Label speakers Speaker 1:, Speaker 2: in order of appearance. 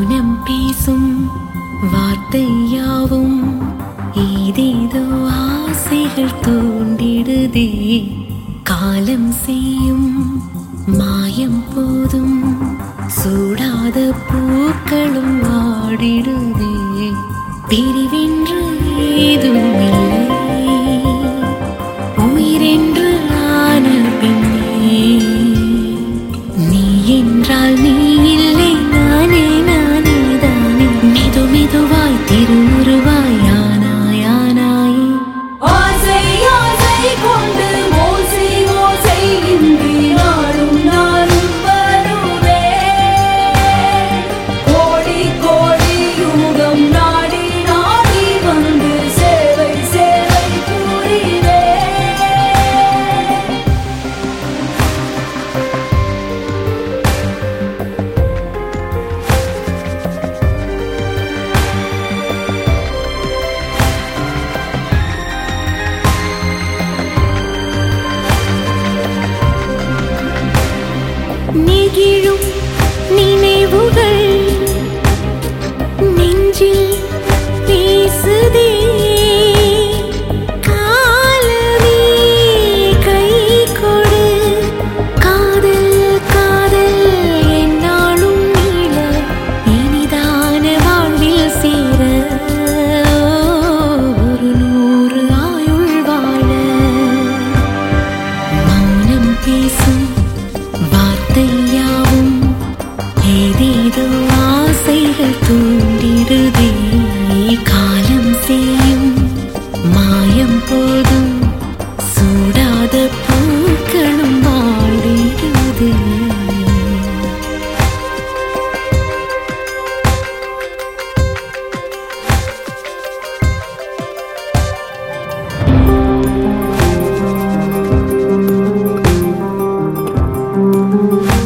Speaker 1: மௌனம் பேசும் வார்த்தையாவும் ஏதேதோ ஆசைகள் தூண்டிடுதே காலம் செய்யும் மாயம் போதும் சூடாத பூக்களும் ஆடிடுதே பிரிவென்று ஏதுமில்லை உயிரென்று ஆன பின்னே நீ என்றால் நீ இல்லை நானே நானே தானே மெது மெதுவாய் திருவுருவாய் ஆனாய் ஆனாயே
Speaker 2: ஆசை ஆசை கொண்டு ஓசை ஓசை இன்றி நாளும் நாளும் வருவே கோடி கோடி யுகம் நாடி நாடி வந்து சேவை சேவை புரிவே
Speaker 1: நெகிழும் நினைவுகள் நெஞ்சில் பேசுதே காலமே கை கொடு காதல் காதல் என்னாலும் நீள இனிதான வாழ்வில் சேர ஒரு நூறு ஆயுள் வாழ மௌனம் பேசும் வார்த்தையாவும் ஏதேதோ ஆசைகள் தூண்டிடுதே காலம் செய்யும் மாயம் போதும் சூடாத பூக்களும் வாடிடுதே
Speaker 2: ஆ